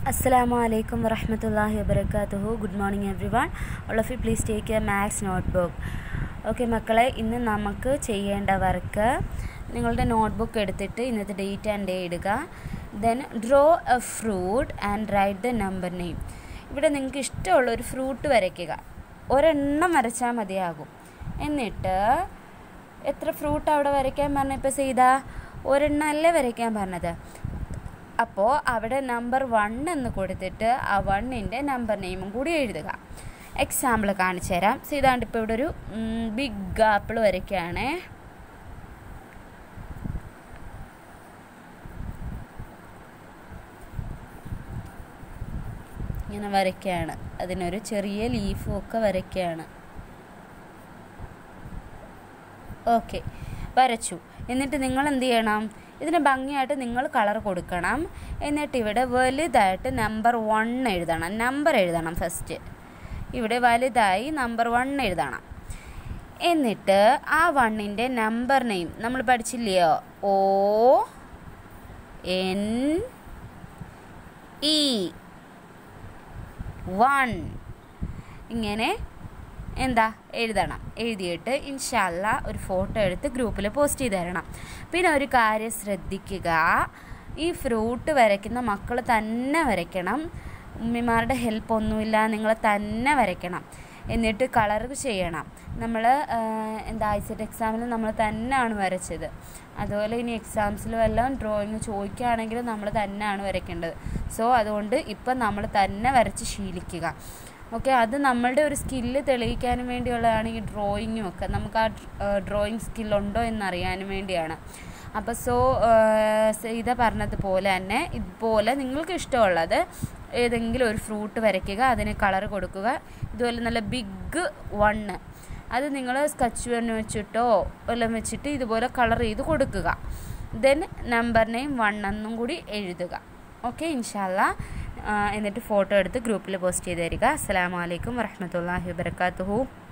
Assalamu alaikum warahmatullahi wabarakatuhu. Good morning everyone. All of you please take a maths notebook. Okay മക്കളെ ഇന്ന് നമുക്ക് ചെയ്യേണ്ട work നിങ്ങളുടെ notebook എടുത്തിട്ട് ഇന്നത്തെ ഡേറ്റ് ആൻഡ് ഡേ ഇടുക then draw a fruit and write the number name ഇവിടെ നിങ്ങൾക്ക് ഇഷ്ടമുള്ള ഒരു ഫ്രൂട്ട് വരയ്ക്കുക ഒരെണ്ണം വരച്ചാൽ മതിയാകും എന്നിട്ട് എത്ര ഫ്രൂട്ട് അവിടെ വരയ്ക്കാൻ പറഞ്ഞ ഇപ്പോൾ ചെയ്താ ഒരെണ്ണം അല്ലേ വരയ്ക്കാൻ പറഞ്ഞത് അപ്പോൾ അവിടെ നമ്പർ വൺ എന്ന് കൊടുത്തിട്ട് ആ വണ്ണിൻ്റെ നമ്പർ നെയിമും കൂടി എഴുതുക എക്സാമ്പിൾ കാണിച്ചു തരാം ഇതാണ്ട് ഇപ്പോൾ ഇവിടെ ഒരു ബിഗ് ആപ്പിൾ വരയ്ക്കുകയാണേ ഇങ്ങനെ വരയ്ക്കുകയാണ് അതിനൊരു ചെറിയ ലീഫും ഒക്കെ വരയ്ക്കുകയാണ് ഓക്കെ വരച്ചു എന്നിട്ട് നിങ്ങൾ എന്ത് ചെയ്യണം ഇതിന് ഭംഗിയായിട്ട് നിങ്ങൾ കളർ കൊടുക്കണം എന്നിട്ട് ഇവിടെ വലുതായിട്ട് നമ്പർ വൺ എഴുതണം നമ്പർ എഴുതണം ഫസ്റ്റ് ഇവിടെ വലുതായി നമ്പർ വൺ എഴുതണം എന്നിട്ട് ആ വണ്ണിൻ്റെ നമ്പർ നെയിം നമ്മൾ പഠിച്ചില്ലയോ ഓ എൻ ഇ വൺ ഇങ്ങനെ എന്താ എഴുതണം എഴുതിയിട്ട് ഇൻഷല്ല ഒരു ഫോട്ടോ എടുത്ത് ഗ്രൂപ്പിൽ പോസ്റ്റ് ചെയ്ത് തരണം പിന്നെ ഒരു കാര്യം ശ്രദ്ധിക്കുക ഈ ഫ്രൂട്ട് വരയ്ക്കുന്ന മക്കൾ തന്നെ വരയ്ക്കണം ഉമ്മിമാരുടെ ഹെൽപ്പ് ഒന്നുമില്ല നിങ്ങൾ തന്നെ വരയ്ക്കണം എന്നിട്ട് കളർ ചെയ്യണം നമ്മൾ എന്താ ഐസെറ്റ് എക്സാമിൽ നമ്മൾ തന്നെയാണ് വരച്ചത് അതുപോലെ ഇനി എക്സാംസിൽ വല്ലതും ഡ്രോയിങ് ചോദിക്കുകയാണെങ്കിൽ നമ്മൾ തന്നെയാണ് വരയ്ക്കേണ്ടത് സോ അതുകൊണ്ട് ഇപ്പം നമ്മൾ തന്നെ വരച്ച് ശീലിക്കുക ഓക്കെ അത് നമ്മളുടെ ഒരു സ്കില്ല് തെളിയിക്കാനും വേണ്ടിയുള്ളതാണ് ഈ ഡ്രോയിങ്ങും ഒക്കെ നമുക്ക് ആ ഡ്രോയിങ് സ്കില്ലുണ്ടോ എന്നറിയാനും വേണ്ടിയാണ് അപ്പോൾ സോ സീത പറഞ്ഞതുപോലെ തന്നെ ഇതുപോലെ നിങ്ങൾക്ക് ഇഷ്ടമുള്ളത് ഏതെങ്കിലും ഒരു ഫ്രൂട്ട് വരയ്ക്കുക അതിന് കളർ കൊടുക്കുക ഇതുപോലെ നല്ല ബിഗ് വണ്ണ് അത് നിങ്ങൾ സ്കച്ച് പെൻ വെച്ചിട്ടോ എല്ലാം വെച്ചിട്ട് ഇതുപോലെ കളർ ചെയ്ത് കൊടുക്കുക ദെൻ നമ്പർ നെയിം വൺ എന്നും കൂടി എഴുതുക ഓക്കെ ഇൻഷാല്ല എന്നിട്ട് ഫോട്ടോ എടുത്ത് ഗ്രൂപ്പിൽ പോസ്റ്റ് ചെയ്ത് തരിക അസ്സാം വലൈക്കും വരഹമത്തല്ലാഹി വാബർക്കാത്തുഹു